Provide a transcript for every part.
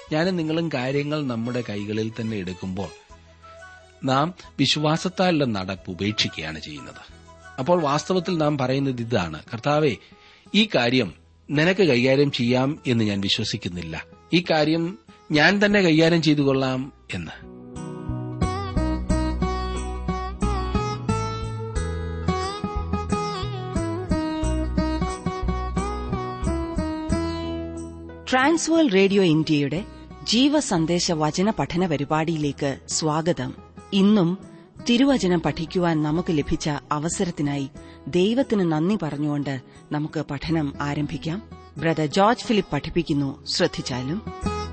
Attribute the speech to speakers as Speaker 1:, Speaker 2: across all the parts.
Speaker 1: ഞാനും നിങ്ങളും കാര്യങ്ങൾ നമ്മുടെ കൈകളിൽ തന്നെ എടുക്കുമ്പോൾ നാം വിശ്വാസത്താലുള്ള നടപ്പ് ഉപേക്ഷിക്കുകയാണ് ചെയ്യുന്നത് അപ്പോൾ വാസ്തവത്തിൽ നാം പറയുന്നത് ഇതാണ് കർത്താവെ ഈ കാര്യം നിനക്ക് കൈകാര്യം ചെയ്യാം എന്ന് ഞാൻ വിശ്വസിക്കുന്നില്ല ഈ കാര്യം ഞാൻ തന്നെ കൈകാര്യം ചെയ്തു കൊള്ളാം എന്ന്
Speaker 2: ട്രാൻസ്വേൾ റേഡിയോ ഇന്ത്യയുടെ ജീവസന്ദേശ വചന പഠന പരിപാടിയിലേക്ക് സ്വാഗതം ഇന്നും തിരുവചനം പഠിക്കുവാൻ നമുക്ക് ലഭിച്ച അവസരത്തിനായി ദൈവത്തിന് നന്ദി പറഞ്ഞുകൊണ്ട് നമുക്ക് പഠനം ആരംഭിക്കാം ബ്രദർ ജോർജ് ഫിലിപ്പ് പഠിപ്പിക്കുന്നു ശ്രദ്ധിച്ചാലും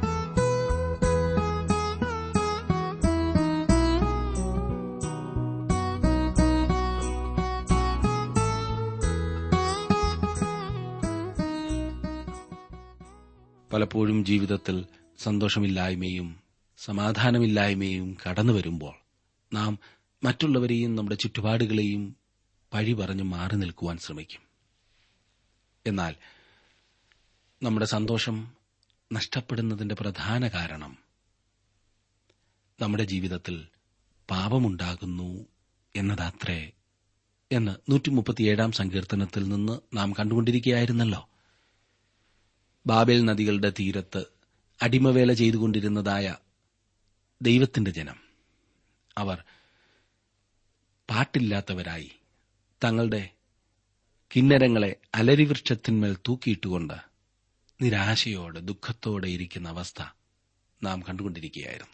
Speaker 1: പലപ്പോഴും ജീവിതത്തിൽ സന്തോഷമില്ലായ്മയും സമാധാനമില്ലായ്മയും കടന്നു വരുമ്പോൾ നാം മറ്റുള്ളവരെയും നമ്മുടെ ചുറ്റുപാടുകളെയും പഴി പറഞ്ഞ് മാറി നിൽക്കുവാൻ ശ്രമിക്കും എന്നാൽ നമ്മുടെ സന്തോഷം നഷ്ടപ്പെടുന്നതിന്റെ പ്രധാന കാരണം നമ്മുടെ ജീവിതത്തിൽ പാപമുണ്ടാകുന്നു എന്നതത്രേ എന്ന് നൂറ്റി മുപ്പത്തിയേഴാം സങ്കീർത്തനത്തിൽ നിന്ന് നാം കണ്ടുകൊണ്ടിരിക്കുകയായിരുന്നല്ലോ ബാബേൽ നദികളുടെ തീരത്ത് അടിമവേല ചെയ്തുകൊണ്ടിരുന്നതായ ദൈവത്തിന്റെ ജനം അവർ പാട്ടില്ലാത്തവരായി തങ്ങളുടെ കിന്നരങ്ങളെ അലരിവൃക്ഷത്തിന്മേൽ തൂക്കിയിട്ടുകൊണ്ട് നിരാശയോടെ ദുഃഖത്തോടെ ഇരിക്കുന്ന അവസ്ഥ നാം കണ്ടുകൊണ്ടിരിക്കുകയായിരുന്നു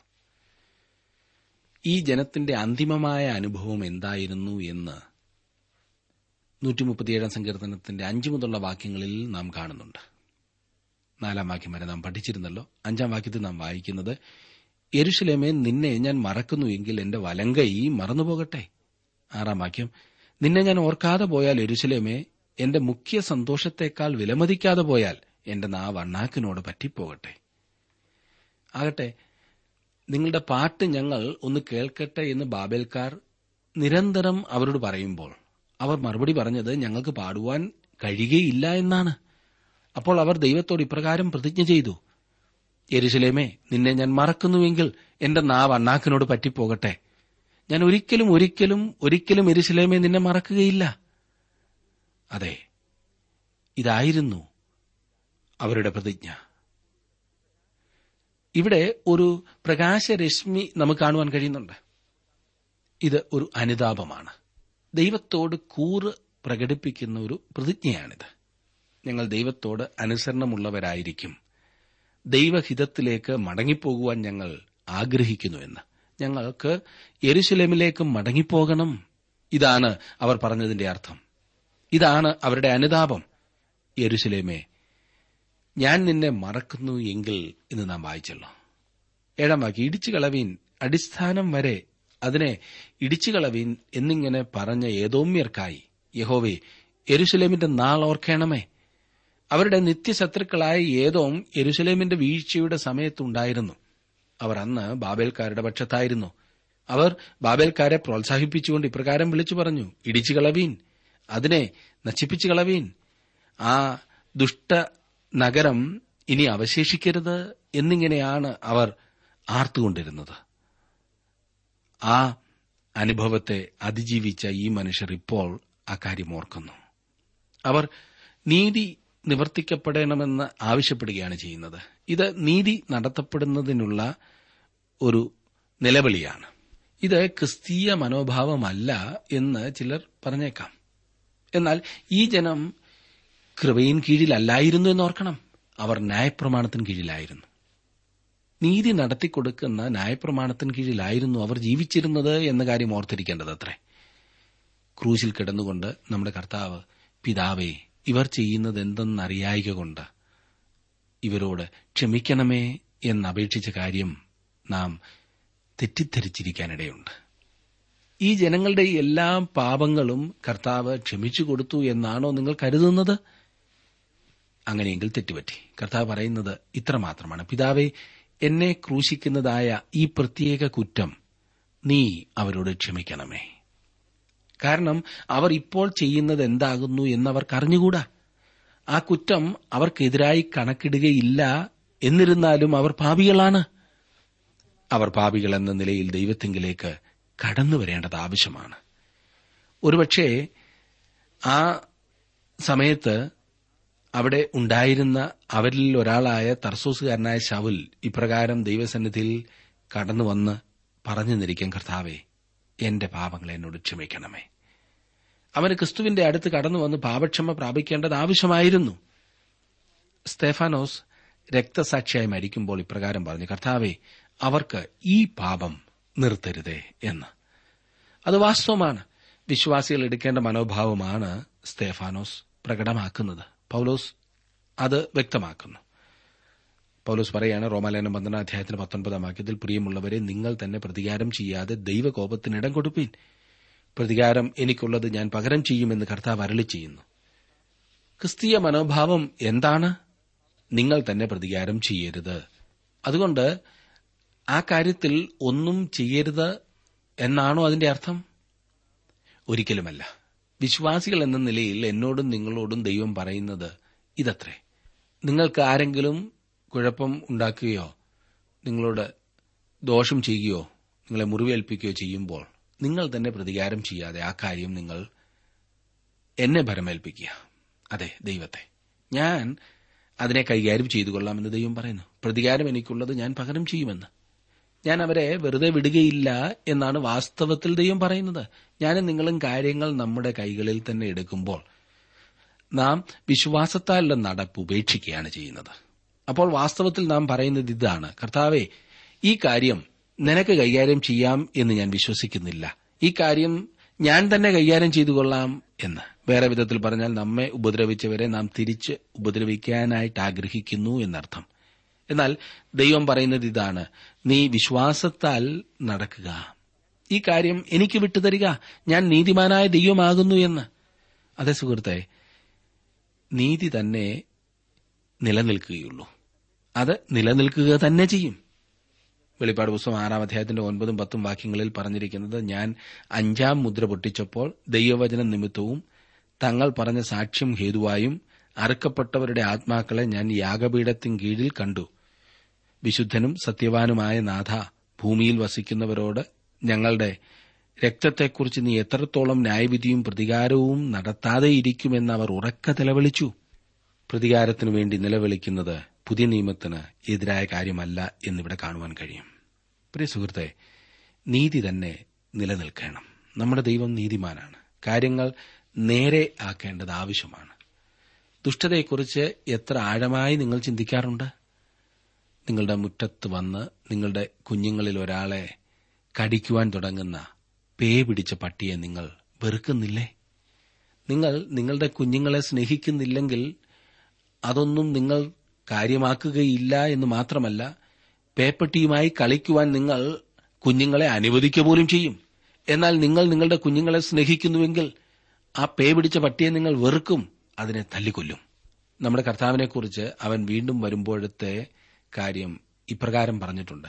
Speaker 1: ഈ ജനത്തിന്റെ അന്തിമമായ അനുഭവം എന്തായിരുന്നു എന്ന് നൂറ്റി മുപ്പത്തിയേഴാം സങ്കീർത്തനത്തിന്റെ അഞ്ചു മുതലുള്ള വാക്യങ്ങളിൽ നാം കാണുന്നുണ്ട് നാലാം വാക്യം വരെ നാം പഠിച്ചിരുന്നല്ലോ അഞ്ചാം വാക്യത്തിൽ നാം വായിക്കുന്നത് എരുഷലേമേ നിന്നെ ഞാൻ മറക്കുന്നു എങ്കിൽ എന്റെ വലങ്കൈ മറന്നുപോകട്ടെ ആറാം വാക്യം നിന്നെ ഞാൻ ഓർക്കാതെ പോയാൽ എരുശലേമേ എന്റെ മുഖ്യ സന്തോഷത്തെക്കാൾ വിലമതിക്കാതെ പോയാൽ എന്റെ നാവ് അണ്ണാക്കിനോട് പറ്റിപ്പോകട്ടെ ആകട്ടെ നിങ്ങളുടെ പാട്ട് ഞങ്ങൾ ഒന്ന് കേൾക്കട്ടെ എന്ന് ബാബേൽക്കാർ നിരന്തരം അവരോട് പറയുമ്പോൾ അവർ മറുപടി പറഞ്ഞത് ഞങ്ങൾക്ക് പാടുവാൻ കഴിയുകയില്ല എന്നാണ് അപ്പോൾ അവർ ദൈവത്തോട് ഇപ്രകാരം പ്രതിജ്ഞ ചെയ്തു യെരുശലേമേ നിന്നെ ഞാൻ മറക്കുന്നുവെങ്കിൽ എന്റെ നാവ് അണ്ണാക്കിനോട് പറ്റിപ്പോകട്ടെ ഞാൻ ഒരിക്കലും ഒരിക്കലും ഒരിക്കലും എരുശലേമേ നിന്നെ മറക്കുകയില്ല അതെ ഇതായിരുന്നു അവരുടെ പ്രതിജ്ഞ ഇവിടെ ഒരു പ്രകാശരശ്മി നമുക്ക് കാണുവാൻ കഴിയുന്നുണ്ട് ഇത് ഒരു അനുതാപമാണ് ദൈവത്തോട് കൂറ് പ്രകടിപ്പിക്കുന്ന ഒരു പ്രതിജ്ഞയാണിത് ഞങ്ങൾ ദൈവത്തോട് അനുസരണമുള്ളവരായിരിക്കും ദൈവഹിതത്തിലേക്ക് മടങ്ങിപ്പോകുവാൻ ഞങ്ങൾ ആഗ്രഹിക്കുന്നുവെന്ന് ഞങ്ങൾക്ക് യെരുശലേമിലേക്ക് മടങ്ങിപ്പോകണം ഇതാണ് അവർ പറഞ്ഞതിന്റെ അർത്ഥം ഇതാണ് അവരുടെ അനുതാപം യെരുശലേമേ ഞാൻ നിന്നെ മറക്കുന്നു എങ്കിൽ എന്ന് നാം വായിച്ചല്ലോ ഏഴാം വാക്യം ഇടിച്ചു കളവീൻ അടിസ്ഥാനം വരെ അതിനെ ഇടിച്ചു കളവീൻ എന്നിങ്ങനെ പറഞ്ഞ ഏതോമ്യർക്കായി യഹോവേ യെരുശലേമിന്റെ നാൾ ഓർക്കണമേ അവരുടെ നിത്യശത്രുക്കളായ ഏതോം യെരുശലേമിന്റെ വീഴ്ചയുടെ സമയത്തുണ്ടായിരുന്നു അവർ അന്ന് ബാബേൽക്കാരുടെ പക്ഷത്തായിരുന്നു അവർ ബാബേൽക്കാരെ പ്രോത്സാഹിപ്പിച്ചുകൊണ്ട് ഇപ്രകാരം വിളിച്ചു പറഞ്ഞു ഇടിച്ചു കളവീൻ അതിനെ നശിപ്പിച്ചു കളവീൻ ആ ദുഷ്ട നഗരം ഇനി അവശേഷിക്കരുത് എന്നിങ്ങനെയാണ് അവർ ആർത്തുകൊണ്ടിരുന്നത് ആ അനുഭവത്തെ അതിജീവിച്ച ഈ മനുഷ്യർ ഇപ്പോൾ അക്കാര്യം ഓർക്കുന്നു അവർ നീതി നിവർത്തിക്കപ്പെടണമെന്ന് ആവശ്യപ്പെടുകയാണ് ചെയ്യുന്നത് ഇത് നീതി നടത്തപ്പെടുന്നതിനുള്ള ഒരു നിലവിളിയാണ് ഇത് ക്രിസ്തീയ മനോഭാവമല്ല എന്ന് ചിലർ പറഞ്ഞേക്കാം എന്നാൽ ഈ ജനം കൃപയിൻ കീഴിലല്ലായിരുന്നു എന്നോർക്കണം അവർ ന്യായപ്രമാണത്തിന് കീഴിലായിരുന്നു നീതി നടത്തിക്കൊടുക്കുന്ന ന്യായപ്രമാണത്തിന് കീഴിലായിരുന്നു അവർ ജീവിച്ചിരുന്നത് എന്ന കാര്യം ഓർത്തിരിക്കേണ്ടത് അത്രേ ക്രൂശിൽ കിടന്നുകൊണ്ട് നമ്മുടെ കർത്താവ് പിതാവേ ഇവർ ചെയ്യുന്നത് എന്തെന്നറിയായിക കൊണ്ട് ഇവരോട് ക്ഷമിക്കണമേ എന്നപേക്ഷിച്ച കാര്യം നാം തെറ്റിദ്ധരിച്ചിരിക്കാനിടയുണ്ട് ഈ ജനങ്ങളുടെ എല്ലാ പാപങ്ങളും കർത്താവ് ക്ഷമിച്ചു കൊടുത്തു എന്നാണോ നിങ്ങൾ കരുതുന്നത് അങ്ങനെയെങ്കിൽ തെറ്റുപറ്റി കർത്താവ് പറയുന്നത് ഇത്രമാത്രമാണ് പിതാവെ എന്നെ ക്രൂശിക്കുന്നതായ ഈ പ്രത്യേക കുറ്റം നീ അവരോട് ക്ഷമിക്കണമേ കാരണം അവർ ഇപ്പോൾ ചെയ്യുന്നത് എന്താകുന്നു എന്നവർക്ക് അറിഞ്ഞുകൂടാ ആ കുറ്റം അവർക്കെതിരായി കണക്കിടുകയില്ല എന്നിരുന്നാലും അവർ പാപികളാണ് അവർ പാപികൾ എന്ന നിലയിൽ ദൈവത്തെങ്കിലേക്ക് കടന്നു വരേണ്ടത് ആവശ്യമാണ് ഒരുപക്ഷെ ആ സമയത്ത് അവിടെ ഉണ്ടായിരുന്ന അവരിൽ ഒരാളായ തർസോസുകാരനായ ശവുൽ ഇപ്രകാരം ദൈവസന്നിധിയിൽ കടന്നു വന്ന് പറഞ്ഞു നിരിക്കും കർത്താവെ എന്റെ പാപങ്ങളെ എന്നോട് ക്ഷമിക്കണമേ അവന് ക്രിസ്തുവിന്റെ അടുത്ത് കടന്നു വന്ന് പാപക്ഷമ പ്രാപിക്കേണ്ടത് ആവശ്യമായിരുന്നു സ്തേഫാനോസ് രക്തസാക്ഷിയായി മരിക്കുമ്പോൾ ഇപ്രകാരം പറഞ്ഞു കർത്താവെ അവർക്ക് ഈ പാപം നിർത്തരുതേ എന്ന് അത് വാസ്തവമാണ് വിശ്വാസികൾ എടുക്കേണ്ട മനോഭാവമാണ് സ്തേഫാനോസ് പ്രകടമാക്കുന്നത് പൌലോസ് അത് വ്യക്തമാക്കുന്നു പൌലോസ് പറയാണ് റോമാലയനം പന്ത്രണ്ടാം അധ്യായത്തിന് പത്തൊൻപതാം വാക്യത്തിൽ പ്രിയമുള്ളവരെ നിങ്ങൾ തന്നെ പ്രതികാരം ചെയ്യാതെ ദൈവകോപത്തിന് ഇടം കൊടുപ്പീൻ പ്രതികാരം എനിക്കുള്ളത് ഞാൻ പകരം ചെയ്യുമെന്ന് കർത്താവ് അരളി ചെയ്യുന്നു ക്രിസ്തീയ മനോഭാവം എന്താണ് നിങ്ങൾ തന്നെ പ്രതികാരം ചെയ്യരുത് അതുകൊണ്ട് ആ കാര്യത്തിൽ ഒന്നും ചെയ്യരുത് എന്നാണോ അതിന്റെ അർത്ഥം ഒരിക്കലുമല്ല വിശ്വാസികൾ എന്ന നിലയിൽ എന്നോടും നിങ്ങളോടും ദൈവം പറയുന്നത് ഇതത്രേ നിങ്ങൾക്ക് ആരെങ്കിലും കുഴപ്പം ഉണ്ടാക്കുകയോ നിങ്ങളോട് ദോഷം ചെയ്യുകയോ നിങ്ങളെ മുറിവേൽപ്പിക്കുകയോ ചെയ്യുമ്പോൾ നിങ്ങൾ തന്നെ പ്രതികാരം ചെയ്യാതെ ആ കാര്യം നിങ്ങൾ എന്നെ ഭരമേൽപ്പിക്കുക അതെ ദൈവത്തെ ഞാൻ അതിനെ കൈകാര്യം ചെയ്തു കൊള്ളാമെന്ന് ദൈവം പറയുന്നു പ്രതികാരം എനിക്കുള്ളത് ഞാൻ പകരം ചെയ്യുമെന്ന് ഞാൻ അവരെ വെറുതെ വിടുകയില്ല എന്നാണ് വാസ്തവത്തിൽ ദൈവം പറയുന്നത് ഞാനും നിങ്ങളും കാര്യങ്ങൾ നമ്മുടെ കൈകളിൽ തന്നെ എടുക്കുമ്പോൾ നാം വിശ്വാസത്താലുള്ള നടപ്പ് ഉപേക്ഷിക്കുകയാണ് ചെയ്യുന്നത് അപ്പോൾ വാസ്തവത്തിൽ നാം പറയുന്നത് ഇതാണ് കർത്താവെ ഈ കാര്യം നിനക്ക് കൈകാര്യം ചെയ്യാം എന്ന് ഞാൻ വിശ്വസിക്കുന്നില്ല ഈ കാര്യം ഞാൻ തന്നെ കൈകാര്യം ചെയ്തു കൊള്ളാം എന്ന് വേറെ വിധത്തിൽ പറഞ്ഞാൽ നമ്മെ ഉപദ്രവിച്ചവരെ നാം തിരിച്ച് ഉപദ്രവിക്കാനായിട്ട് ആഗ്രഹിക്കുന്നു എന്നർത്ഥം എന്നാൽ ദൈവം പറയുന്നത് ഇതാണ് നീ വിശ്വാസത്താൽ നടക്കുക ഈ കാര്യം എനിക്ക് വിട്ടുതരിക ഞാൻ നീതിമാനായ ദൈവമാകുന്നു എന്ന് അതെ സുഹൃത്തെ നീതി തന്നെ നിലനിൽക്കുകയുള്ളൂ അത് നിലനിൽക്കുക തന്നെ ചെയ്യും വെളിപ്പാട് പുസ്തകം ആറാം അധ്യായത്തിന്റെ ഒൻപതും പത്തും വാക്യങ്ങളിൽ പറഞ്ഞിരിക്കുന്നത് ഞാൻ അഞ്ചാം മുദ്ര പൊട്ടിച്ചപ്പോൾ ദൈവവചന നിമിത്തവും തങ്ങൾ പറഞ്ഞ സാക്ഷ്യം ഹേതുവായും അറുക്കപ്പെട്ടവരുടെ ആത്മാക്കളെ ഞാൻ യാഗപീഠത്തിൻ കീഴിൽ കണ്ടു വിശുദ്ധനും സത്യവാനുമായ നാഥ ഭൂമിയിൽ വസിക്കുന്നവരോട് ഞങ്ങളുടെ രക്തത്തെക്കുറിച്ച് നീ എത്രത്തോളം ന്യായവിധിയും പ്രതികാരവും നടത്താതെയിരിക്കുമെന്ന് അവർ ഉറക്ക നിലവിളിച്ചു പ്രതികാരത്തിനു വേണ്ടി നിലവിളിക്കുന്നത് പുതിയ നിയമത്തിന് എതിരായ കാര്യമല്ല എന്നിവിടെ കാണുവാൻ കഴിയും പ്രിയ സുഹൃത്തെ നീതി തന്നെ നിലനിൽക്കണം നമ്മുടെ ദൈവം നീതിമാനാണ് കാര്യങ്ങൾ നേരെ ആക്കേണ്ടത് ആവശ്യമാണ് ദുഷ്ടതയെക്കുറിച്ച് എത്ര ആഴമായി നിങ്ങൾ ചിന്തിക്കാറുണ്ട് നിങ്ങളുടെ മുറ്റത്ത് വന്ന് നിങ്ങളുടെ കുഞ്ഞുങ്ങളിൽ ഒരാളെ കടിക്കുവാൻ തുടങ്ങുന്ന പേ പിടിച്ച പട്ടിയെ നിങ്ങൾ വെറുക്കുന്നില്ലേ നിങ്ങൾ നിങ്ങളുടെ കുഞ്ഞുങ്ങളെ സ്നേഹിക്കുന്നില്ലെങ്കിൽ അതൊന്നും നിങ്ങൾ കാര്യമാക്കുകയില്ല എന്ന് മാത്രമല്ല പേപ്പട്ടിയുമായി കളിക്കുവാൻ നിങ്ങൾ കുഞ്ഞുങ്ങളെ അനുവദിക്കുക പോലും ചെയ്യും എന്നാൽ നിങ്ങൾ നിങ്ങളുടെ കുഞ്ഞുങ്ങളെ സ്നേഹിക്കുന്നുവെങ്കിൽ ആ പേ പിടിച്ച പട്ടിയെ നിങ്ങൾ വെറുക്കും അതിനെ തല്ലിക്കൊല്ലും നമ്മുടെ കർത്താവിനെക്കുറിച്ച് അവൻ വീണ്ടും വരുമ്പോഴത്തെ കാര്യം ഇപ്രകാരം പറഞ്ഞിട്ടുണ്ട്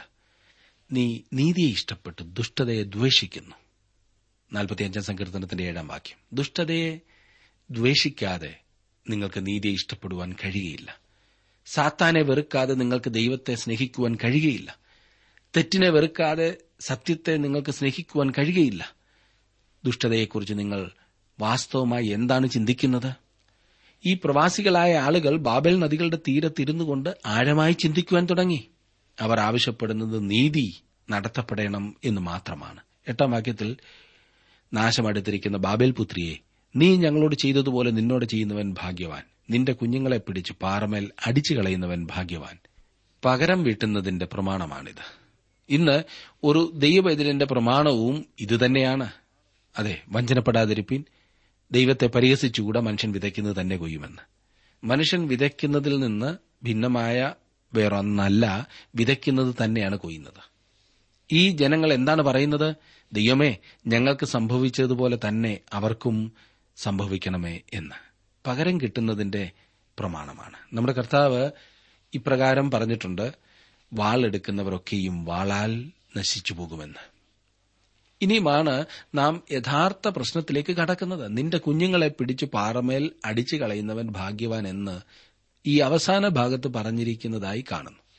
Speaker 1: നീ നീതിയെ ഇഷ്ടപ്പെട്ട് ദുഷ്ടതയെ ദ്വേഷിക്കുന്നു നാൽപ്പത്തിയഞ്ചാം സങ്കീർത്തനത്തിന്റെ ഏഴാം വാക്യം ദുഷ്ടതയെ ദ്വേഷിക്കാതെ നിങ്ങൾക്ക് നീതിയെ ഇഷ്ടപ്പെടുവാൻ കഴിയുകയില്ല സാത്താനെ വെറുക്കാതെ നിങ്ങൾക്ക് ദൈവത്തെ സ്നേഹിക്കുവാൻ കഴിയുകയില്ല തെറ്റിനെ വെറുക്കാതെ സത്യത്തെ നിങ്ങൾക്ക് സ്നേഹിക്കുവാൻ കഴിയുകയില്ല ദുഷ്ടതയെക്കുറിച്ച് നിങ്ങൾ വാസ്തവമായി എന്താണ് ചിന്തിക്കുന്നത് ഈ പ്രവാസികളായ ആളുകൾ ബാബേൽ നദികളുടെ തീരത്തിരുന്നു കൊണ്ട് ആഴമായി ചിന്തിക്കുവാൻ തുടങ്ങി അവർ ആവശ്യപ്പെടുന്നത് നീതി നടത്തപ്പെടണം എന്ന് മാത്രമാണ് എട്ടാം വാക്യത്തിൽ നാശമടുത്തിരിക്കുന്ന ബാബേൽ പുത്രിയെ നീ ഞങ്ങളോട് ചെയ്തതുപോലെ നിന്നോട് ചെയ്യുന്നവൻ ഭാഗ്യവാൻ നിന്റെ കുഞ്ഞുങ്ങളെ പിടിച്ച് പാറമേൽ അടിച്ചു കളയുന്നവൻ ഭാഗ്യവാൻ പകരം വീട്ടുന്നതിന്റെ പ്രമാണമാണിത് ഇന്ന് ഒരു ദൈവബൈതലിന്റെ പ്രമാണവും ഇതുതന്നെയാണ് അതെ വഞ്ചനപ്പെടാതിരിപ്പിൻ ദൈവത്തെ പരിഹസിച്ചുകൂടെ മനുഷ്യൻ വിതയ്ക്കുന്നത് തന്നെ കൊയ്യുമെന്ന് മനുഷ്യൻ വിതയ്ക്കുന്നതിൽ നിന്ന് ഭിന്നമായ വേറൊന്നല്ല വിതയ്ക്കുന്നത് തന്നെയാണ് കൊയ്യുന്നത് ഈ ജനങ്ങൾ എന്താണ് പറയുന്നത് ദൈവമേ ഞങ്ങൾക്ക് സംഭവിച്ചതുപോലെ തന്നെ അവർക്കും സംഭവിക്കണമേ എന്ന് പകരം കിട്ടുന്നതിന്റെ പ്രമാണമാണ് നമ്മുടെ കർത്താവ് ഇപ്രകാരം പറഞ്ഞിട്ടുണ്ട് വാളെടുക്കുന്നവരൊക്കെയും വാളാൽ നശിച്ചു പോകുമെന്ന് ഇനിയുമാണ് നാം യഥാർത്ഥ പ്രശ്നത്തിലേക്ക് കടക്കുന്നത് നിന്റെ കുഞ്ഞുങ്ങളെ പിടിച്ചു പാറമേൽ അടിച്ചു കളയുന്നവൻ ഭാഗ്യവാൻ എന്ന് ഈ അവസാന ഭാഗത്ത് പറഞ്ഞിരിക്കുന്നതായി കാണുന്നു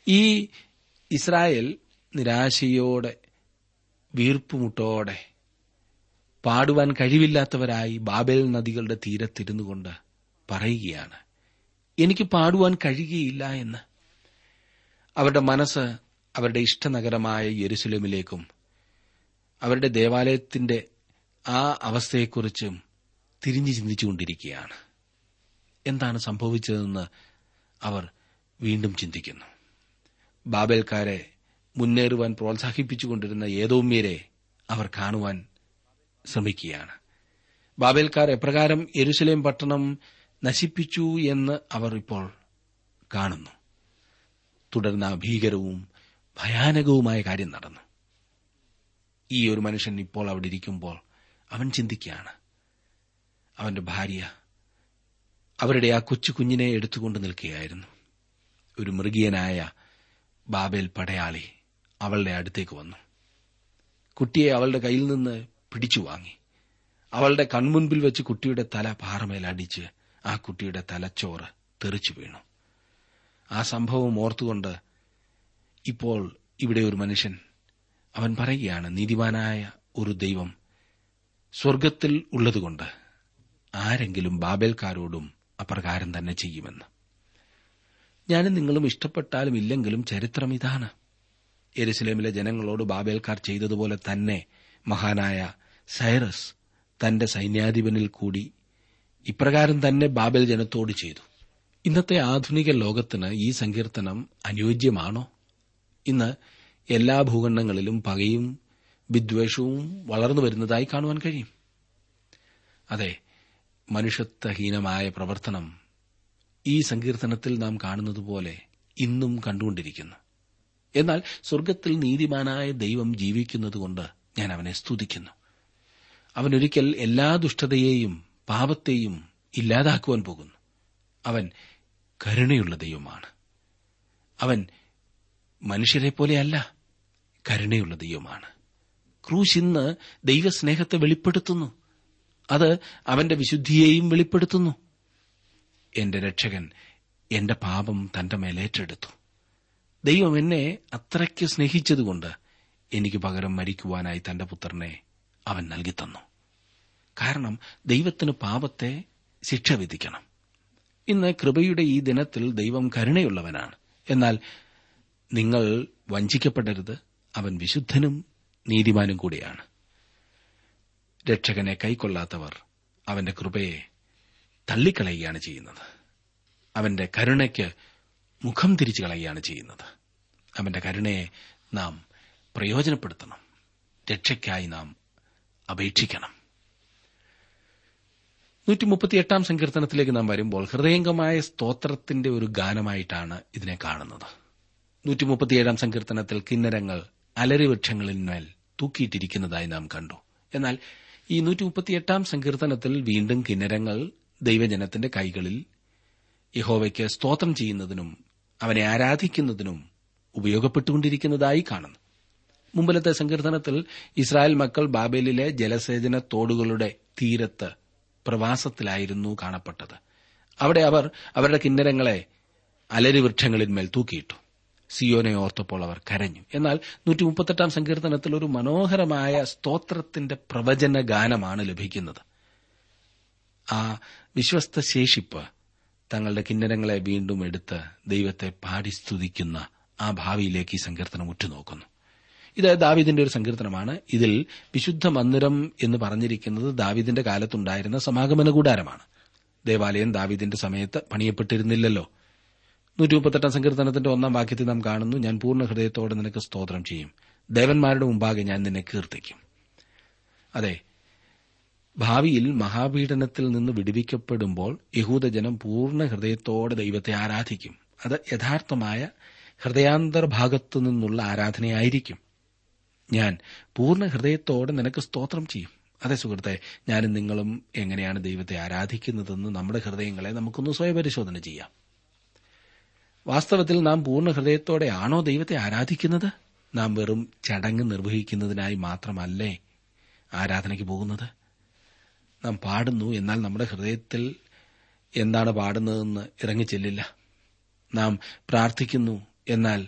Speaker 1: ഈ ഇസ്രായേൽ നിരാശയോടെ വീർപ്പുമുട്ടോടെ പാടുവാൻ കഴിവില്ലാത്തവരായി ബാബേൽ നദികളുടെ തീരത്തിരുന്നു കൊണ്ട് പറയുകയാണ് എനിക്ക് പാടുവാൻ കഴിയുകയില്ല എന്ന് അവരുടെ മനസ്സ് അവരുടെ ഇഷ്ടനഗരമായ യെരുസലേമിലേക്കും അവരുടെ ദേവാലയത്തിന്റെ ആ അവസ്ഥയെക്കുറിച്ചും തിരിഞ്ഞു ചിന്തിച്ചുകൊണ്ടിരിക്കുകയാണ് എന്താണ് സംഭവിച്ചതെന്ന് അവർ വീണ്ടും ചിന്തിക്കുന്നു ബാബേൽക്കാരെ മുന്നേറുവാൻ പ്രോത്സാഹിപ്പിച്ചുകൊണ്ടിരുന്ന ഏതോമ്യരെ അവർ കാണുവാൻ ശ്രമിക്കുകയാണ് ബാബേൽക്കാർ എപ്രകാരം യെരുസലേം പട്ടണം നശിപ്പിച്ചു എന്ന് അവർ ഇപ്പോൾ കാണുന്നു തുടർന്ന് ആ ഭീകരവും ഭയാനകവുമായ കാര്യം നടന്നു ഈ ഒരു മനുഷ്യൻ ഇപ്പോൾ അവിടെ ഇരിക്കുമ്പോൾ അവൻ ചിന്തിക്കുകയാണ് അവന്റെ ഭാര്യ അവരുടെ ആ കൊച്ചു കുഞ്ഞിനെ എടുത്തുകൊണ്ട് നിൽക്കുകയായിരുന്നു ഒരു മൃഗീയനായ ബാബേൽ പടയാളി അവളുടെ അടുത്തേക്ക് വന്നു കുട്ടിയെ അവളുടെ കയ്യിൽ നിന്ന് പിടിച്ചു വാങ്ങി അവളുടെ കൺമുൻപിൽ വെച്ച് കുട്ടിയുടെ തല പാറമേൽ അടിച്ച് ആ കുട്ടിയുടെ തലച്ചോറ് തെറിച്ചു വീണു ആ സംഭവം ഓർത്തുകൊണ്ട് ഇപ്പോൾ ഇവിടെ ഒരു മനുഷ്യൻ അവൻ പറയുകയാണ് നീതിമാനായ ഒരു ദൈവം സ്വർഗത്തിൽ ഉള്ളതുകൊണ്ട് ആരെങ്കിലും ബാബേൽക്കാരോടും അപ്രകാരം തന്നെ ചെയ്യുമെന്ന് ഞാനും നിങ്ങളും ഇഷ്ടപ്പെട്ടാലും ഇല്ലെങ്കിലും ചരിത്രം ഇതാണ് എരുസലേമിലെ ജനങ്ങളോട് ബാബേൽക്കാർ ചെയ്തതുപോലെ തന്നെ മഹാനായ സൈറസ് തന്റെ സൈന്യാധിപനിൽ കൂടി ഇപ്രകാരം തന്നെ ബാബേൽ ജനത്തോട് ചെയ്തു ഇന്നത്തെ ആധുനിക ലോകത്തിന് ഈ സങ്കീർത്തനം അനുയോജ്യമാണോ ഇന്ന് എല്ലാ ഭൂഖണ്ഡങ്ങളിലും പകയും വിദ്വേഷവും വളർന്നു വരുന്നതായി കാണുവാൻ കഴിയും അതെ മനുഷ്യത്വഹീനമായ പ്രവർത്തനം ഈ സങ്കീർത്തനത്തിൽ നാം കാണുന്നതുപോലെ ഇന്നും കണ്ടുകൊണ്ടിരിക്കുന്നു എന്നാൽ സ്വർഗത്തിൽ നീതിമാനായ ദൈവം ജീവിക്കുന്നതുകൊണ്ട് ഞാൻ അവനെ സ്തുതിക്കുന്നു അവനൊരിക്കൽ എല്ലാ ദുഷ്ടതയെയും പാപത്തെയും ഇല്ലാതാക്കുവാൻ പോകുന്നു അവൻ കരുണയുള്ള ദൈവമാണ് അവൻ മനുഷ്യരെ പോലെയല്ല കരുണയുള്ള ദൈവമാണ് ക്രൂശ് ഇന്ന് ദൈവസ്നേഹത്തെ വെളിപ്പെടുത്തുന്നു അത് അവന്റെ വിശുദ്ധിയെയും വെളിപ്പെടുത്തുന്നു എന്റെ രക്ഷകൻ എന്റെ പാപം തന്റെ മേലേറ്റെടുത്തു ദൈവം എന്നെ അത്രയ്ക്ക് സ്നേഹിച്ചതുകൊണ്ട് എനിക്ക് പകരം മരിക്കുവാനായി തന്റെ പുത്രനെ അവൻ നൽകിത്തന്നു കാരണം ദൈവത്തിന് പാപത്തെ ശിക്ഷ വിധിക്കണം ഇന്ന് കൃപയുടെ ഈ ദിനത്തിൽ ദൈവം കരുണയുള്ളവനാണ് എന്നാൽ നിങ്ങൾ വഞ്ചിക്കപ്പെടരുത് അവൻ വിശുദ്ധനും നീതിമാനും കൂടിയാണ് രക്ഷകനെ കൈക്കൊള്ളാത്തവർ അവന്റെ കൃപയെ തള്ളിക്കളയുകയാണ് ചെയ്യുന്നത് അവന്റെ കരുണയ്ക്ക് മുഖം തിരിച്ചു കളയുകയാണ് ചെയ്യുന്നത് അവന്റെ കരുണയെ നാം പ്രയോജനപ്പെടുത്തണം രക്ഷയ്ക്കായി നാം അപേക്ഷിക്കണം നൂറ്റി മുപ്പത്തിയെട്ടാം സങ്കീർത്തനത്തിലേക്ക് നാം വരുമ്പോൾ ഹൃദയംഗമായ സ്തോത്രത്തിന്റെ ഒരു ഗാനമായിട്ടാണ് ഇതിനെ കാണുന്നത് നൂറ്റി മുപ്പത്തിയേഴാം സങ്കീർത്തനത്തിൽ കിന്നരങ്ങൾ അലരിവൃക്ഷങ്ങളിന്മേൽ തൂക്കിയിട്ടിരിക്കുന്നതായി നാം കണ്ടു എന്നാൽ ഈ നൂറ്റി മുപ്പത്തിയെട്ടാം സങ്കീർത്തനത്തിൽ വീണ്ടും കിന്നരങ്ങൾ ദൈവജനത്തിന്റെ കൈകളിൽ യഹോവയ്ക്ക് സ്തോത്രം ചെയ്യുന്നതിനും അവനെ ആരാധിക്കുന്നതിനും ഉപയോഗപ്പെട്ടുകൊണ്ടിരിക്കുന്നതായി കാണുന്നു മുമ്പിലത്തെ സങ്കീർത്തനത്തിൽ ഇസ്രായേൽ മക്കൾ ബാബേലിലെ ജലസേചന തോടുകളുടെ തീരത്ത് പ്രവാസത്തിലായിരുന്നു കാണപ്പെട്ടത് അവിടെ അവർ അവരുടെ കിന്നരങ്ങളെ അലരിവൃക്ഷങ്ങളിന്മേൽ തൂക്കിയിട്ടു സിയോനെ ഓർത്തപ്പോൾ അവർ കരഞ്ഞു എന്നാൽ നൂറ്റി മുപ്പത്തെട്ടാം സങ്കീർത്തനത്തിൽ ഒരു മനോഹരമായ സ്തോത്രത്തിന്റെ പ്രവചന ഗാനമാണ് ലഭിക്കുന്നത് ആ വിശ്വസ്ത ശേഷിപ്പ് തങ്ങളുടെ കിന്നരങ്ങളെ വീണ്ടും എടുത്ത് ദൈവത്തെ പാടി സ്തുതിക്കുന്ന ആ ഭാവിയിലേക്ക് ഈ സങ്കീർത്തനം ഉറ്റുനോക്കുന്നു ഇത് ദാവിദിന്റെ ഒരു സങ്കീർത്തനമാണ് ഇതിൽ വിശുദ്ധ മന്ദിരം എന്ന് പറഞ്ഞിരിക്കുന്നത് ദാവിദിന്റെ കാലത്തുണ്ടായിരുന്ന സമാഗമന കൂടാരമാണ് ദേവാലയം ദാവിദിന്റെ സമയത്ത് പണിയപ്പെട്ടിരുന്നില്ലല്ലോ നൂറ്റി മുപ്പത്തെട്ടാം സങ്കീർത്തനത്തിന്റെ ഒന്നാം വാക്യത്തിൽ നാം കാണുന്നു ഞാൻ പൂർണ്ണ ഹൃദയത്തോടെ നിനക്ക് സ്തോത്രം ചെയ്യും ദേവന്മാരുടെ മുമ്പാകെ ഞാൻ നിന്നെ കീർത്തിക്കും അതെ ഭാവിയിൽ മഹാപീഡനത്തിൽ നിന്ന് വിടുവിക്കപ്പെടുമ്പോൾ യഹൂദജനം പൂർണ്ണ ഹൃദയത്തോടെ ദൈവത്തെ ആരാധിക്കും അത് യഥാർത്ഥമായ ഹൃദയാന്തർഭാഗത്തു നിന്നുള്ള ആരാധനയായിരിക്കും ഞാൻ പൂർണ്ണ ഹൃദയത്തോടെ നിനക്ക് സ്തോത്രം ചെയ്യും അതെ സുഹൃത്തെ ഞാനും നിങ്ങളും എങ്ങനെയാണ് ദൈവത്തെ ആരാധിക്കുന്നതെന്ന് നമ്മുടെ ഹൃദയങ്ങളെ നമുക്കൊന്ന് സ്വയപരിശോധന ചെയ്യാം വാസ്തവത്തിൽ നാം പൂർണ്ണ ഹൃദയത്തോടെയാണോ ദൈവത്തെ ആരാധിക്കുന്നത് നാം വെറും ചടങ്ങ് നിർവഹിക്കുന്നതിനായി മാത്രമല്ലേ ആരാധനയ്ക്ക് പോകുന്നത് നാം പാടുന്നു എന്നാൽ നമ്മുടെ ഹൃദയത്തിൽ എന്താണ് പാടുന്നതെന്ന് ഇറങ്ങിച്ചെല്ലില്ല നാം പ്രാർത്ഥിക്കുന്നു എന്നാൽ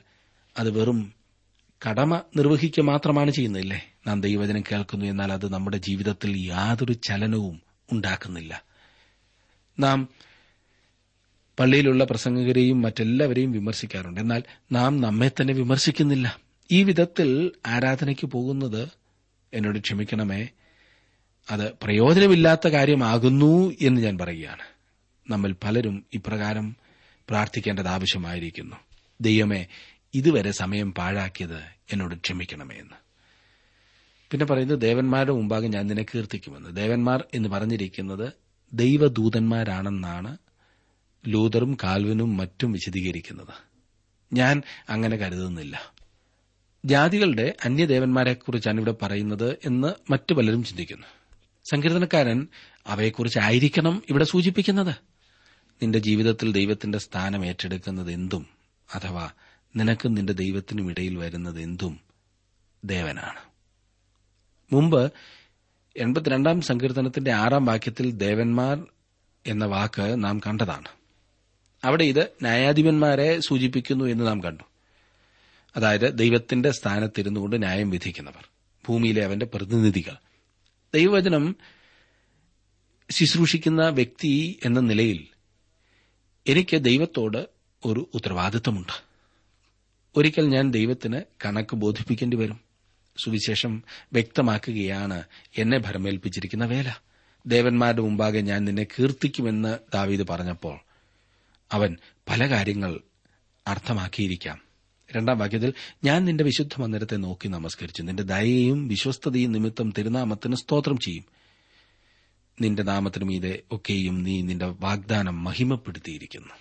Speaker 1: അത് വെറും കടമ നിർവഹിക്കുക മാത്രമാണ് ചെയ്യുന്നില്ലേ നാം ദൈവവചനം കേൾക്കുന്നു എന്നാൽ അത് നമ്മുടെ ജീവിതത്തിൽ യാതൊരു ചലനവും ഉണ്ടാക്കുന്നില്ല നാം പള്ളിയിലുള്ള പ്രസംഗകരെയും മറ്റെല്ലാവരെയും വിമർശിക്കാറുണ്ട് എന്നാൽ നാം നമ്മെ തന്നെ വിമർശിക്കുന്നില്ല ഈ വിധത്തിൽ ആരാധനയ്ക്ക് പോകുന്നത് എന്നോട് ക്ഷമിക്കണമേ അത് പ്രയോജനമില്ലാത്ത കാര്യമാകുന്നു എന്ന് ഞാൻ പറയുകയാണ് നമ്മിൽ പലരും ഇപ്രകാരം പ്രാർത്ഥിക്കേണ്ടത് ആവശ്യമായിരിക്കുന്നു ദൈവമേ ഇതുവരെ സമയം പാഴാക്കിയത് എന്നോട് ക്ഷമിക്കണമേ എന്ന് പിന്നെ പറയുന്നത് ദേവന്മാരുടെ മുമ്പാകെ ഞാൻ നിന്നെ കീർത്തിക്കുമെന്ന് ദേവന്മാർ എന്ന് പറഞ്ഞിരിക്കുന്നത് ദൈവദൂതന്മാരാണെന്നാണ് ലൂതറും കാൽവിനും മറ്റും വിശദീകരിക്കുന്നത് ഞാൻ അങ്ങനെ കരുതുന്നില്ല ജാതികളുടെ അന്യദേവന്മാരെക്കുറിച്ചാണ് ഇവിടെ പറയുന്നത് എന്ന് മറ്റു പലരും ചിന്തിക്കുന്നു സങ്കീർത്തനക്കാരൻ അവയെക്കുറിച്ചായിരിക്കണം ഇവിടെ സൂചിപ്പിക്കുന്നത് നിന്റെ ജീവിതത്തിൽ ദൈവത്തിന്റെ സ്ഥാനം ഏറ്റെടുക്കുന്നത് എന്തും അഥവാ നിനക്കും നിന്റെ ദൈവത്തിനും ഇടയിൽ വരുന്നത് എന്തും ദേവനാണ് മുമ്പ് എൺപത്തിരണ്ടാം സങ്കീർത്തനത്തിന്റെ ആറാം വാക്യത്തിൽ ദേവന്മാർ എന്ന വാക്ക് നാം കണ്ടതാണ് അവിടെ ഇത് ന്യായാധിപന്മാരെ സൂചിപ്പിക്കുന്നു എന്ന് നാം കണ്ടു അതായത് ദൈവത്തിന്റെ സ്ഥാനത്തിരുന്നുകൊണ്ട് ന്യായം വിധിക്കുന്നവർ ഭൂമിയിലെ അവന്റെ പ്രതിനിധികൾ ദൈവവചനം ശുശ്രൂഷിക്കുന്ന വ്യക്തി എന്ന നിലയിൽ എനിക്ക് ദൈവത്തോട് ഒരു ഉത്തരവാദിത്തമുണ്ട് ഒരിക്കൽ ഞാൻ ദൈവത്തിന് കണക്ക് ബോധിപ്പിക്കേണ്ടി വരും സുവിശേഷം വ്യക്തമാക്കുകയാണ് എന്നെ ഭരമേൽപ്പിച്ചിരിക്കുന്ന വേല ദേവന്മാരുടെ മുമ്പാകെ ഞാൻ നിന്നെ കീർത്തിക്കുമെന്ന് ദാവീദ് പറഞ്ഞപ്പോൾ അവൻ പല കാര്യങ്ങൾ അർത്ഥമാക്കിയിരിക്കാം രണ്ടാം വാക്യത്തിൽ ഞാൻ നിന്റെ വിശുദ്ധ മന്ദിരത്തെ നോക്കി നമസ്കരിച്ചു നിന്റെ ദയയും വിശ്വസ്തതയും നിമിത്തം തിരുനാമത്തിന് സ്തോത്രം ചെയ്യും നിന്റെ നാമത്തിനു മീതെ ഒക്കെയും നീ നിന്റെ വാഗ്ദാനം മഹിമപ്പെടുത്തിയിരിക്കുന്നു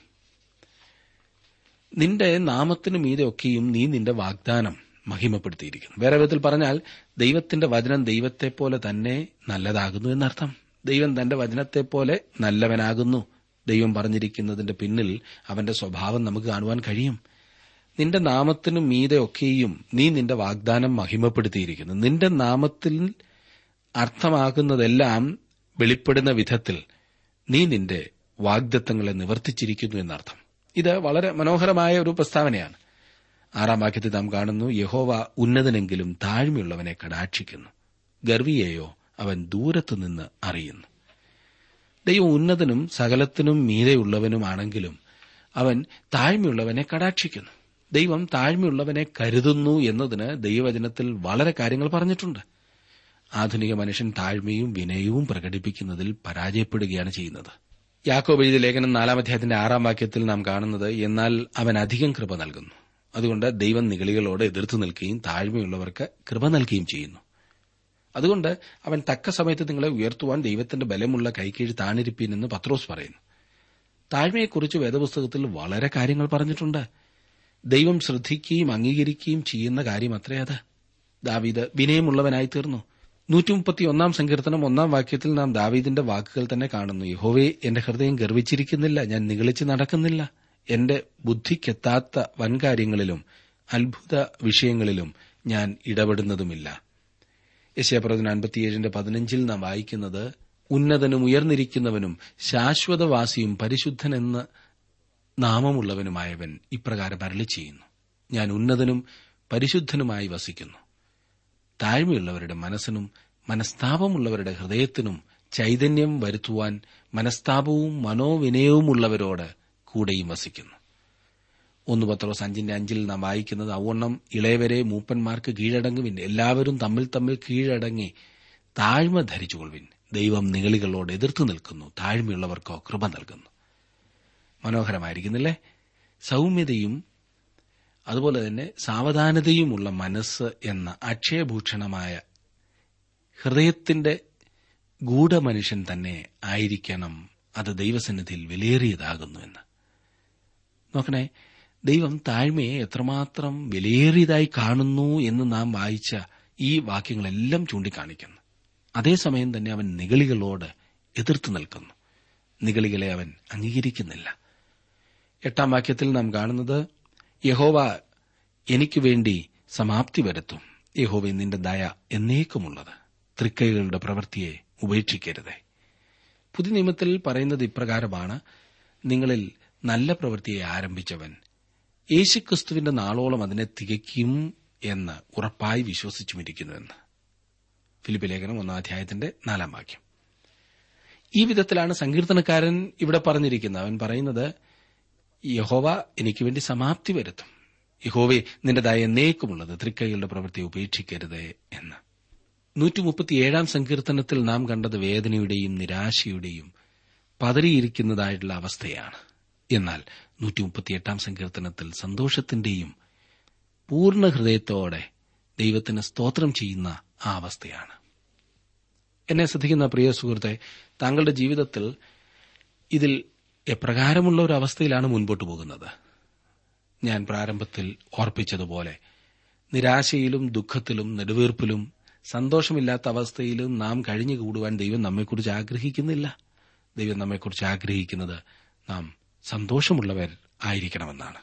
Speaker 1: നിന്റെ നാമത്തിനു മീതെ ഒക്കെയും നീ നിന്റെ വാഗ്ദാനം മഹിമപ്പെടുത്തിയിരിക്കുന്നു വേറെ വിധത്തിൽ പറഞ്ഞാൽ ദൈവത്തിന്റെ വചനം ദൈവത്തെപ്പോലെ തന്നെ നല്ലതാകുന്നു എന്നർത്ഥം ദൈവം തന്റെ വചനത്തെപ്പോലെ നല്ലവനാകുന്നു ദൈവം പറഞ്ഞിരിക്കുന്നതിന്റെ പിന്നിൽ അവന്റെ സ്വഭാവം നമുക്ക് കാണുവാൻ കഴിയും നിന്റെ നാമത്തിനു മീതെ ഒക്കെയും നീ നിന്റെ വാഗ്ദാനം മഹിമപ്പെടുത്തിയിരിക്കുന്നു നിന്റെ നാമത്തിൽ അർത്ഥമാകുന്നതെല്ലാം വെളിപ്പെടുന്ന വിധത്തിൽ നീ നിന്റെ വാഗ്ദത്തങ്ങളെ നിവർത്തിച്ചിരിക്കുന്നു എന്നർത്ഥം ഇത് വളരെ മനോഹരമായ ഒരു പ്രസ്താവനയാണ് ആറാം വാക്യത്തിൽ നാം കാണുന്നു യഹോവ ഉന്നതനെങ്കിലും താഴ്മയുള്ളവനെ കടാക്ഷിക്കുന്നു ഗർവിയെയോ അവൻ ദൂരത്തുനിന്ന് അറിയുന്നു ദൈവം ഉന്നതനും സകലത്തിനും മീതെയുള്ളവനുമാണെങ്കിലും അവൻ താഴ്മയുള്ളവനെ കടാക്ഷിക്കുന്നു ദൈവം താഴ്മയുള്ളവനെ കരുതുന്നു എന്നതിന് ദൈവവചനത്തിൽ വളരെ കാര്യങ്ങൾ പറഞ്ഞിട്ടുണ്ട് ആധുനിക മനുഷ്യൻ താഴ്മയും വിനയവും പ്രകടിപ്പിക്കുന്നതിൽ പരാജയപ്പെടുകയാണ് ചെയ്യുന്നത് യാക്കോബ് എഴുതിയ ലേഖനം നാലാം അധ്യായത്തിന്റെ ആറാം വാക്യത്തിൽ നാം കാണുന്നത് എന്നാൽ അവൻ അധികം കൃപ നൽകുന്നു അതുകൊണ്ട് ദൈവം നിഗളികളോട് എതിർത്തു നിൽക്കുകയും താഴ്മയുള്ളവർക്ക് കൃപ നൽകുകയും ചെയ്യുന്നു അതുകൊണ്ട് അവൻ തക്ക സമയത്ത് നിങ്ങളെ ഉയർത്തുവാൻ ദൈവത്തിന്റെ ബലമുള്ള കൈക്കീഴ് താണിരിപ്പീൻ എന്ന് പത്രോസ് പറയുന്നു താഴ്മയെക്കുറിച്ച് വേദപുസ്തകത്തിൽ വളരെ കാര്യങ്ങൾ പറഞ്ഞിട്ടുണ്ട് ദൈവം ശ്രദ്ധിക്കുകയും അംഗീകരിക്കുകയും ചെയ്യുന്ന കാര്യം അത്രേ അത് ദാവീദ് വിനയമുള്ളവനായി തീർന്നു നൂറ്റിമുപ്പത്തിയൊന്നാം സങ്കീർത്തനം ഒന്നാം വാക്യത്തിൽ നാം ദാവീദിന്റെ വാക്കുകൾ തന്നെ കാണുന്നു യഹോവേ എന്റെ ഹൃദയം ഗർവിച്ചിരിക്കുന്നില്ല ഞാൻ നിഗളിച്ച് നടക്കുന്നില്ല എന്റെ ബുദ്ധിക്കെത്താത്ത വൻകാര്യങ്ങളിലും അത്ഭുത വിഷയങ്ങളിലും ഞാൻ ഇടപെടുന്നതുമില്ല യശയപ്രവചന അൻപത്തിയേഴിന്റെ പതിനഞ്ചിൽ നാം വായിക്കുന്നത് ഉന്നതനും ഉയർന്നിരിക്കുന്നവനും ശാശ്വതവാസിയും പരിശുദ്ധനെന്ന് നാമമുള്ളവനുമായവൻ ഇപ്രകാരം അരളി ചെയ്യുന്നു ഞാൻ ഉന്നതനും പരിശുദ്ധനുമായി വസിക്കുന്നു താഴ്മയുള്ളവരുടെ മനസ്സിനും മനസ്താപമുള്ളവരുടെ ഹൃദയത്തിനും ചൈതന്യം വരുത്തുവാൻ മനസ്താപവും മനോവിനയവുമുള്ളവരോട് കൂടെയും വസിക്കുന്നു ഒന്ന് പത്രോസ് അഞ്ചിന്റെ അഞ്ചിൽ നാം വായിക്കുന്നത് ഔവണ്ണം ഇളയവരെ മൂപ്പന്മാർക്ക് കീഴടങ്ങുവിൻ എല്ലാവരും തമ്മിൽ തമ്മിൽ കീഴടങ്ങി താഴ്മ ധരിച്ചുകൊള്ളുവിൻ ദൈവം നിഗളികളോട് എതിർത്തു നിൽക്കുന്നു താഴ്മയുള്ളവർക്കോ കൃപ നൽകുന്നു മനോഹരമായിരിക്കുന്നില്ലേ സൗമ്യതയും അതുപോലെ തന്നെ സാവധാനതയുമുള്ള മനസ്സ് എന്ന അക്ഷയഭൂഷണമായ ഹൃദയത്തിന്റെ ഗൂഢമനുഷ്യൻ തന്നെ ആയിരിക്കണം അത് ദൈവസന്നിധിയിൽ വിലയേറിയതാകുന്നുവെന്ന് നോക്കണേ ദൈവം താഴ്മയെ എത്രമാത്രം വിലയേറിയതായി കാണുന്നു എന്ന് നാം വായിച്ച ഈ വാക്യങ്ങളെല്ലാം ചൂണ്ടിക്കാണിക്കുന്നു അതേസമയം തന്നെ അവൻ നിഗളികളോട് എതിർത്തു നിൽക്കുന്നു നിഗളികളെ അവൻ അംഗീകരിക്കുന്നില്ല എട്ടാം വാക്യത്തിൽ നാം കാണുന്നത് യഹോവ എനിക്ക് വേണ്ടി സമാപ്തി വരുത്തും യഹോവ നിന്റെ ദയ എന്നേക്കുമുള്ളത് തൃക്കൈകളുടെ പ്രവൃത്തിയെ ഉപേക്ഷിക്കരുതേ പുതിയ നിയമത്തിൽ പറയുന്നത് ഇപ്രകാരമാണ് നിങ്ങളിൽ നല്ല പ്രവൃത്തിയെ ആരംഭിച്ചവൻ യേശുക്രിസ്തുവിന്റെ നാളോളം അതിനെ തികയ്ക്കും എന്ന് ഉറപ്പായി വിശ്വസിച്ചുമിരിക്കുന്നുവെന്ന് ഫിലിപ്പ് ലേഖനം ഒന്നാം അധ്യായത്തിന്റെ നാലാം വാക്യം ഈ വിധത്തിലാണ് സങ്കീർത്തനക്കാരൻ ഇവിടെ പറഞ്ഞിരിക്കുന്നത് അവൻ പറയുന്നത് യഹോവ എനിക്ക് വേണ്ടി സമാപ്തി വരുത്തും യഹോവെ നിന്റെ ദയ എന്നേക്കുമുള്ളത് തൃക്കൈകളുടെ പ്രവൃത്തി ഉപേക്ഷിക്കരുത് എന്ന് നൂറ്റി മുപ്പത്തിയേഴാം സങ്കീർത്തനത്തിൽ നാം കണ്ടത് വേദനയുടെയും നിരാശയുടെയും പതറിയിരിക്കുന്നതായിട്ടുള്ള അവസ്ഥയാണ് എന്നാൽ നൂറ്റി മുപ്പത്തിയെട്ടാം സങ്കീർത്തനത്തിൽ സന്തോഷത്തിന്റെയും പൂർണ്ണ ഹൃദയത്തോടെ ദൈവത്തിന് സ്തോത്രം ചെയ്യുന്ന ആ അവസ്ഥയാണ് എന്നെ ശ്രദ്ധിക്കുന്ന പ്രിയ സുഹൃത്തെ താങ്കളുടെ ജീവിതത്തിൽ ഇതിൽ എപ്രകാരമുള്ള ഒരു അവസ്ഥയിലാണ് മുൻപോട്ട് പോകുന്നത് ഞാൻ പ്രാരംഭത്തിൽ ഓർപ്പിച്ചതുപോലെ നിരാശയിലും ദുഃഖത്തിലും നെടുവീർപ്പിലും സന്തോഷമില്ലാത്ത അവസ്ഥയിലും നാം കഴിഞ്ഞു കൂടുവാൻ ദൈവം നമ്മെക്കുറിച്ച് ആഗ്രഹിക്കുന്നില്ല ദൈവം നമ്മെക്കുറിച്ച് ആഗ്രഹിക്കുന്നത് നാം സന്തോഷമുള്ളവർ ആയിരിക്കണമെന്നാണ്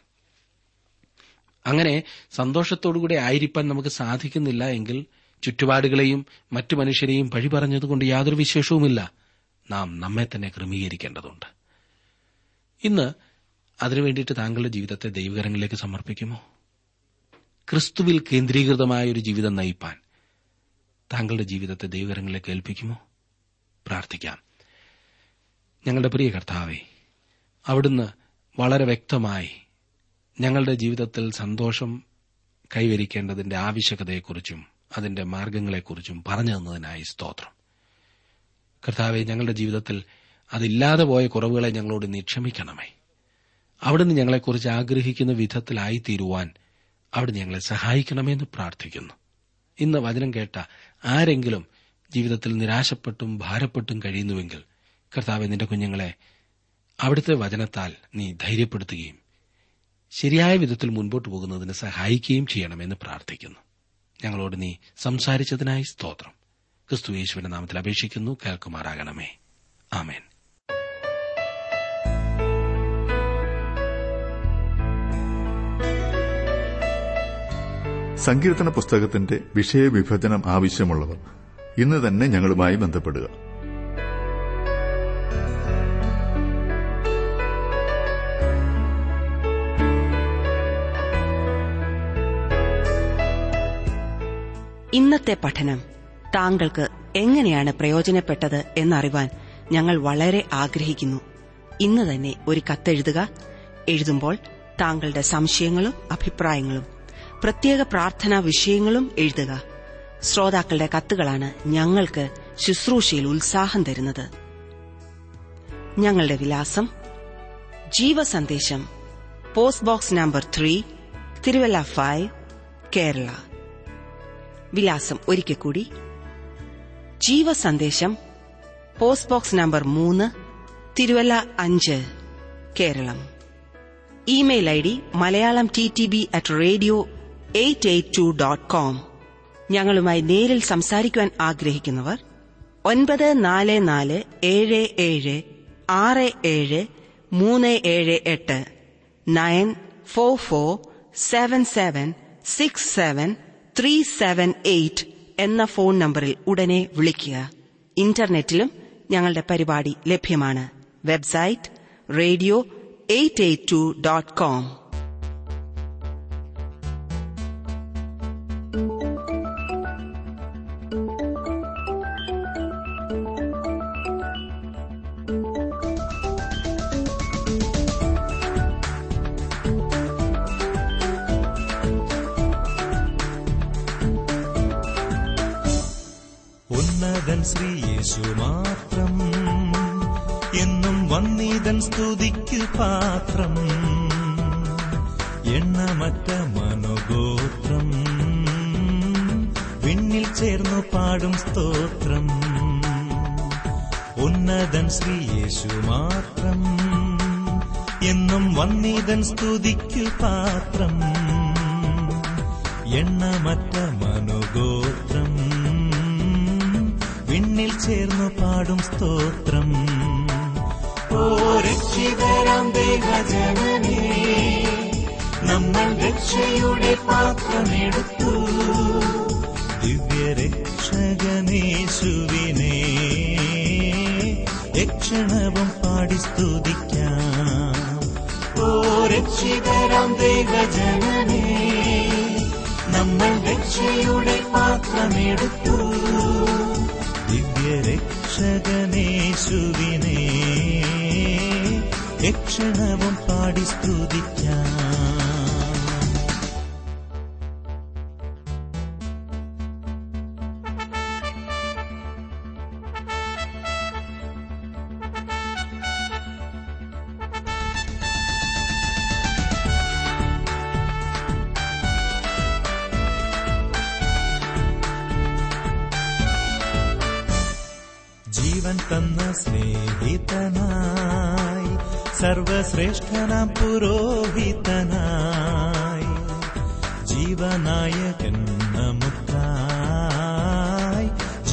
Speaker 1: അങ്ങനെ സന്തോഷത്തോടുകൂടി ആയിരിക്കാൻ നമുക്ക് സാധിക്കുന്നില്ല എങ്കിൽ ചുറ്റുപാടുകളെയും മറ്റു മനുഷ്യരെയും പഴി പറഞ്ഞതുകൊണ്ട് യാതൊരു വിശേഷവുമില്ല നാം നമ്മെ തന്നെ ക്രമീകരിക്കേണ്ടതുണ്ട് ഇന്ന് അതിനു വേണ്ടിയിട്ട് താങ്കളുടെ ജീവിതത്തെ ദൈവകരങ്ങളിലേക്ക് സമർപ്പിക്കുമോ ക്രിസ്തുവിൽ കേന്ദ്രീകൃതമായ ഒരു ജീവിതം നയിപ്പാൻ താങ്കളുടെ ജീവിതത്തെ ദൈവകരങ്ങളിലേക്ക് ഏൽപ്പിക്കുമോ പ്രാർത്ഥിക്കാം ഞങ്ങളുടെ പ്രിയ കർത്താവെ അവിടുന്ന് വളരെ വ്യക്തമായി ഞങ്ങളുടെ ജീവിതത്തിൽ സന്തോഷം കൈവരിക്കേണ്ടതിന്റെ ആവശ്യകതയെക്കുറിച്ചും അതിന്റെ മാർഗങ്ങളെക്കുറിച്ചും പറഞ്ഞു തന്നതിനായി സ്തോത്രം കർത്താവെ ഞങ്ങളുടെ ജീവിതത്തിൽ അതില്ലാതെ പോയ കുറവുകളെ ഞങ്ങളോട് നീ ക്ഷമിക്കണമേ അവിടുന്ന് ഞങ്ങളെക്കുറിച്ച് ആഗ്രഹിക്കുന്ന വിധത്തിലായിത്തീരുവാൻ അവിടുന്ന് ഞങ്ങളെ സഹായിക്കണമെന്ന് പ്രാർത്ഥിക്കുന്നു ഇന്ന് വചനം കേട്ട ആരെങ്കിലും ജീവിതത്തിൽ നിരാശപ്പെട്ടും ഭാരപ്പെട്ടും കഴിയുന്നുവെങ്കിൽ കർത്താവെ നിന്റെ കുഞ്ഞുങ്ങളെ അവിടുത്തെ വചനത്താൽ നീ ധൈര്യപ്പെടുത്തുകയും ശരിയായ വിധത്തിൽ മുൻപോട്ട് പോകുന്നതിന് സഹായിക്കുകയും ചെയ്യണമെന്ന് പ്രാർത്ഥിക്കുന്നു ഞങ്ങളോട് നീ സംസാരിച്ചതിനായി സ്തോത്രം ക്രിസ്തു യേശുവിന്റെ നാമത്തിൽ അപേക്ഷിക്കുന്നു കേൾക്കുമാറാകണമേ ആമേൻ
Speaker 3: സങ്കീർത്തന പുസ്തകത്തിന്റെ വിഷയവിഭജനം ആവശ്യമുള്ളവർ ഇന്ന് തന്നെ ഞങ്ങളുമായി ബന്ധപ്പെടുക
Speaker 2: ഇന്നത്തെ പഠനം താങ്കൾക്ക് എങ്ങനെയാണ് പ്രയോജനപ്പെട്ടത് എന്നറിവാൻ ഞങ്ങൾ വളരെ ആഗ്രഹിക്കുന്നു ഇന്ന് തന്നെ ഒരു കത്തെഴുതുക എഴുതുമ്പോൾ താങ്കളുടെ സംശയങ്ങളും അഭിപ്രായങ്ങളും പ്രത്യേക പ്രാർത്ഥനാ വിഷയങ്ങളും എഴുതുക ശ്രോതാക്കളുടെ കത്തുകളാണ് ഞങ്ങൾക്ക് ശുശ്രൂഷയിൽ ഉത്സാഹം തരുന്നത് ഞങ്ങളുടെ വിലാസം ജീവസന്ദേശം post box number three Thiruvalla five Kerala വിലാസം ഒരിക്കൽ കൂടി ജീവസന്ദേശം പോസ്റ്റ് ബോക്സ് നമ്പർ മൂന്ന് തിരുവല്ല അഞ്ച് Keralam email I D Malayalam T T B at radio eight eight two dot com ഞങ്ങളുമായി നേരിൽ സംസാരിക്കുവാൻ ആഗ്രഹിക്കുന്നവർ ഒൻപത് നാല് നാല് ഏഴ് ഏഴ് ആറ് ഏഴ് മൂന്ന് ഏഴ് എട്ട് nine four four seven seven six seven three seven eight എന്ന ഫോൺ നമ്പറിൽ ഉടനെ വിളിക്കുക ഇന്റർനെറ്റിലും ഞങ്ങളുടെ പരിപാടി ലഭ്യമാണ് website radio eight eight two dot com
Speaker 4: ഉന്നതൻ ശ്രീയേശു മാത്രം എന്നും വന്നീതൻ സ്തുതിക്കു പാത്രം എണ്ണമറ്റ മനോഗോത്രം വിണ്ണിൽ ചേർന്നു പാടും സ്തോത്രം ഉന്നതൻ ശ്രീയേശു മാത്രം എന്നും വന്നീതൻ സ്തുതിക്കു പാത്രം എണ്ണമറ്റ മനോഗോത്രം വിണ്ണിൽ ചേർന്നു പാടും സ്തോത്രം ഓ രക്ഷിതരാം ദേഹജനനേ നമ്മൾ രക്ഷയുടെ പാത്രമെടുത്തു ദിവ്യരക്ഷകനേശുവിനെ യക്ഷണവും പാടി സ്തുതിക്കാം ഓ രക്ഷിതരാം ദൈവജനനേ നമ്മൾ രക്ഷയുടെ പാത്രമെടുത്തു ദിവ്യരക്ഷകനേശുവിനെ യക്ഷണവും പാടി സ്തുതിക്കാം ജീവൻ തന്ന സ്നേഹിതനായി സർവശ്രേഷ്ഠനാം പുരോഹിതനായി ജീവനായകൻ നമുക്കായി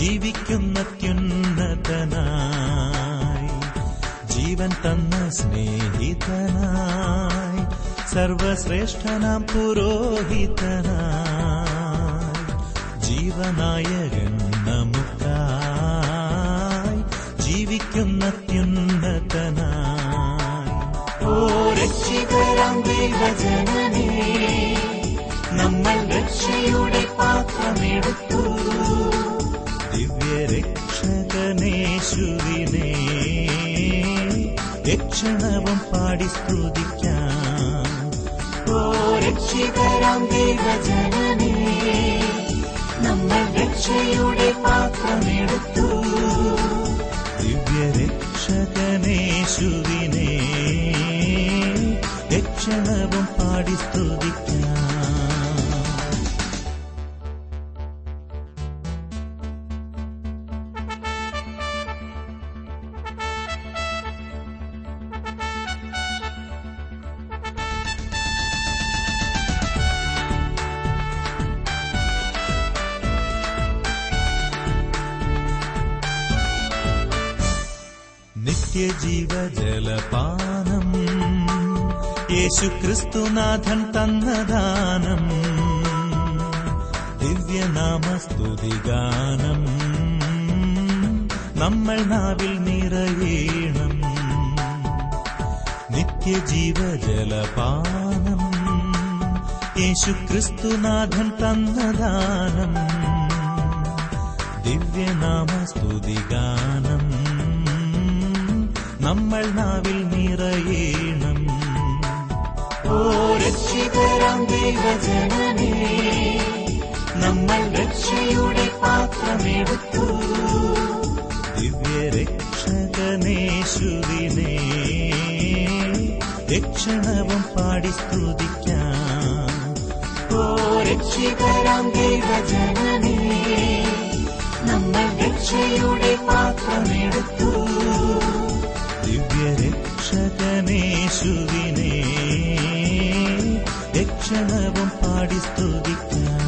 Speaker 4: ജീവിക്കുന്നത്യുന്നതനായി ജീവൻ തന്ന സ്നേഹിതനായി സർവശ്രേഷ്ഠനാം പുരോഹിതനായി ജീവനായകൻ നമുക്കായി ജീവിക്കുന്നത്യുന്നതനായി ഓ രക്ഷിതരാം ദൈവജനനേ നമ്മൾ രക്ഷയുടെ പാത്രമെടുത്തു ദിവ്യരക്ഷകനേശുവിനെ യക്ഷണവും പാടി സ്തുതിക്കാം ഓ രക്ഷിതരാം ദൈവജനനേ നമ്മൾ രക്ഷയുടെ പാത്രമെടുത്തു ദിവ്യരക്ഷകനേശുവിനെ യക്ഷണവും പാടി സ്തുതിക്കാം നിത്യജീവജലപാനം യേശു ക്രിസ്തുനാഥൻ തന്നദാനം ദിവ്യനാമസ്തുതിഗാനം നമ്മൾ നാവിൽ നിറയേണം നിത്യജീവജലപാനം യേശു ക്രിസ്തുനാഥൻ തന്നദാനം ദിവ്യനാമസ്തുതിഗാനം നമ്മൾ നാവിൽ നിറയേണം ഓ രക്ഷിതരാം ദൈവജനനേ നമ്മൾ രക്ഷയുടെ പാത്രമെടുത്തു ദിവ്യരക്ഷകനേശുവിനെ യക്ഷണവും പാടി സ്തുതിക്കാം ഓ രക്ഷിതരാം ദൈവജനനേ നമ്മൾ രക്ഷയുടെ പാത്രമെടുത്തു ദിവ്യരക്ഷകനേശുവിനെ യക്ഷണവും പാടി സ്തുതിക്കാം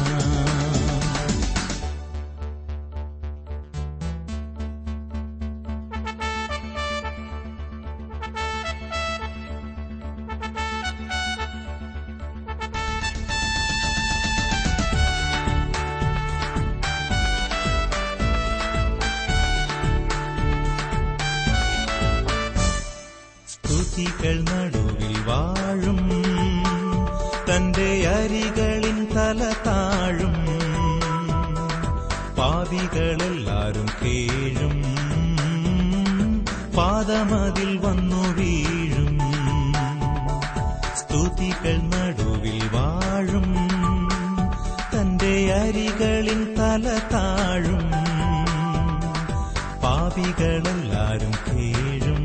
Speaker 4: സ്തുതികൾ നടുവിൽ വാഴും തന്റെ അരികളിൻ തല താഴും പാപികളെല്ലാരും കേഴും പാദമതിൽ വന്നു വീഴും സ്തുതികൾ നടുവിൽ വാഴും തന്റെ അരികളിൻ തല താഴും പാപികളെല്ലാരും കേഴും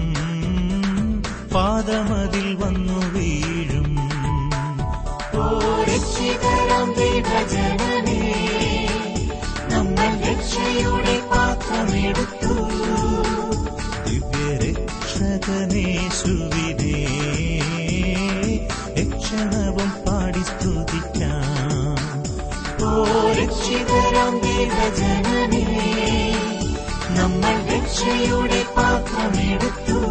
Speaker 4: പാദമതിൽ വന്നു വീഴും ഓ രക്ഷിതരാം ദൈവജനനേ നമ്മൾ രക്ഷയുടെ പാത്രമെടുത്തു ദിവ്യരക്ഷകനേശുവിനെ യക്ഷണവും പാടി സ്തുതിക്കാം ഓ രക്ഷിതരാം ദൈവജനനേ നമ്മൾ രക്ഷയുടെ പാത്രമെടുത്തു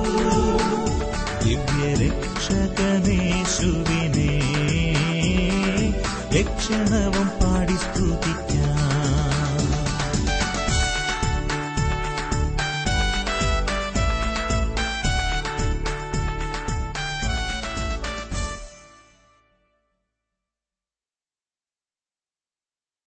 Speaker 4: ദിവ്യരക്ഷകനേശുവിനെ യക്ഷണവും പാടി സ്തുതിക്കാം